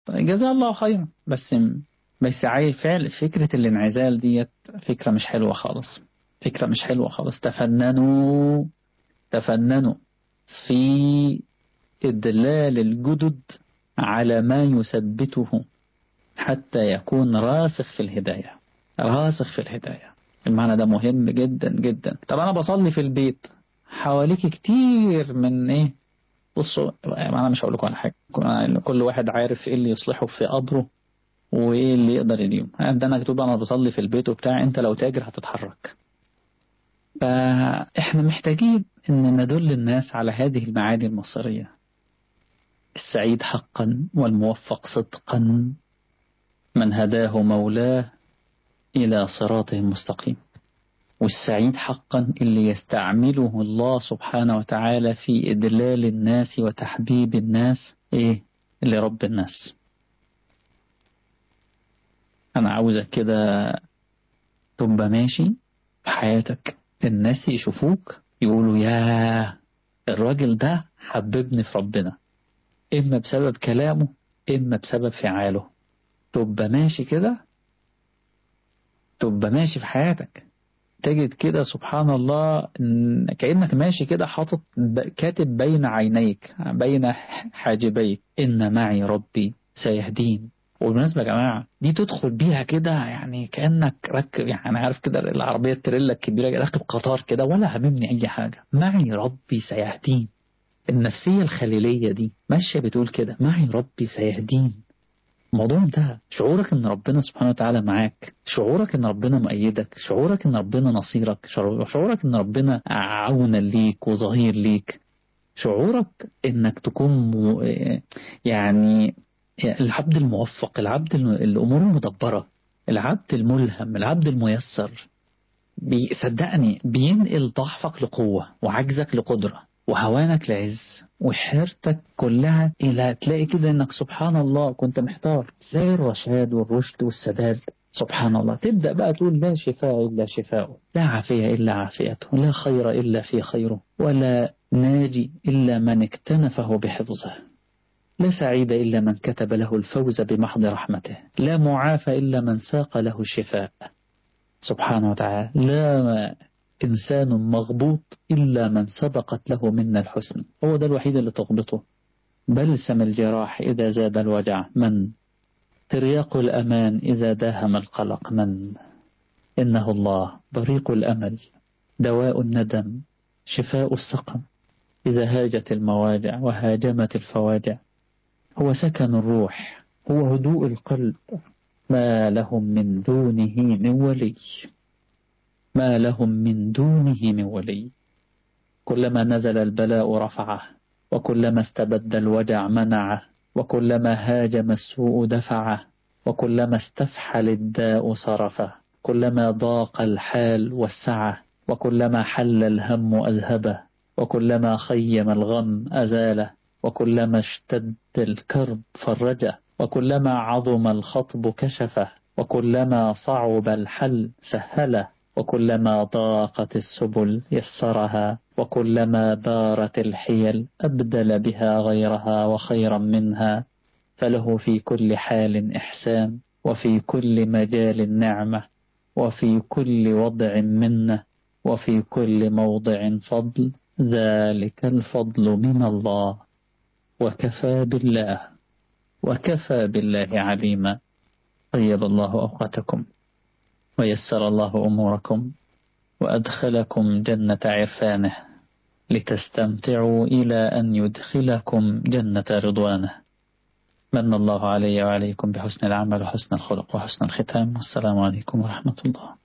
جزاه الله خيرا بس بس عايز فعل فكرة الانعزال ديت فكرة مش حلوة خالص فكرة مش حلوة خالص تفننوا تفننوا في إدلال الجدد على ما يثبته حتى يكون راسخ في الهداية راسخ في الهداية المعنى ده مهم جدا جدا طب أنا بصلي في البيت حواليك كتير من إيه بصوا أنا مش هقول لكم على حاجة كل واحد عارف إيه اللي يصلحه في قبره وإيه اللي يقدر يديهم عندنا تقول أنا بصلي في البيت وبتاع أنت لو تاجر هتتحرك فإحنا محتاجين أن ندل الناس على هذه المعاني المصرية السعيد حقا والموفق صدقا من هداه مولاه إلى صراطه المستقيم والسعيد حقا اللي يستعمله الله سبحانه وتعالى في إدلال الناس وتحبيب الناس إيه لرب الناس أنا عاوزك كده تبقى ماشي في حياتك الناس يشوفوك يقولوا يا الراجل ده حببني في ربنا إما بسبب كلامه إما بسبب فعاله تبقى ماشي كده تبقى ماشي في حياتك تجد كده سبحان الله كأنك ماشي كده حاطط كاتب بين عينيك بين حاجبيك إن معي ربي سيهدين وبالنسبة يا جماعة دي تدخل بيها كده يعني كأنك ركب يعني عارف كده العربية التريلا الكبيرة راكب قطار كده ولا هممني أي حاجة معي ربي سيهدين النفسية الخليلية دي ماشية بتقول كده معي ربي سيهدين الموضوع ده شعورك ان ربنا سبحانه وتعالى معاك شعورك ان ربنا مؤيدك شعورك ان ربنا نصيرك شعورك ان ربنا عونا ليك وظهير ليك شعورك انك تكون يعني العبد الموفق العبد الامور المدبرة العبد الملهم العبد الميسر صدقني بينقل ضعفك لقوة وعجزك لقدرة وهوانك لعز وحيرتك كلها إلى تلاقي كده إنك سبحان الله كنت محتار تلاقي الرشاد والرشد والسداد سبحان الله تبدأ بقى تقول لا شفاء إلا شفاءه لا عافية إلا عافيته لا خير إلا في خيره ولا ناجي إلا من اكتنفه بحفظه لا سعيد إلا من كتب له الفوز بمحض رحمته لا معافى إلا من ساق له الشفاء سبحانه وتعالى لا إنسان مغبوط إلا من سبقت له منا الحسن هو ده الوحيد اللي تغبطه بلسم الجراح إذا زاد الوجع من ترياق الأمان إذا داهم القلق من إنه الله بريق الأمل دواء الندم شفاء السقم إذا هاجت المواجع وهاجمت الفواجع هو سكن الروح هو هدوء القلب ما لهم من دونه من ولي ما لهم من دونه من ولي كلما نزل البلاء رفعه وكلما استبد الوجع منعه وكلما هاجم السوء دفعه وكلما استفحل الداء صرفه كلما ضاق الحال والسعه وكلما حل الهم أذهبه وكلما خيم الغم أزاله وكلما اشتد الكرب فرجه وكلما عظم الخطب كشفه وكلما صعب الحل سهله وكلما ضاقت السبل يسرها وكلما بارت الحيل أبدل بها غيرها وخيرا منها فله في كل حال إحسان وفي كل مجال نعمة وفي كل وضع منة وفي كل موضع فضل ذلك الفضل من الله وكفى بالله وكفى بالله عليما طيب الله أوقاتكم ويسر الله أموركم وأدخلكم جنة عرفانه لتستمتعوا إلى أن يدخلكم جنة رضوانه من الله علي وعليكم بحسن العمل وحسن الخلق وحسن الختام والسلام عليكم ورحمة الله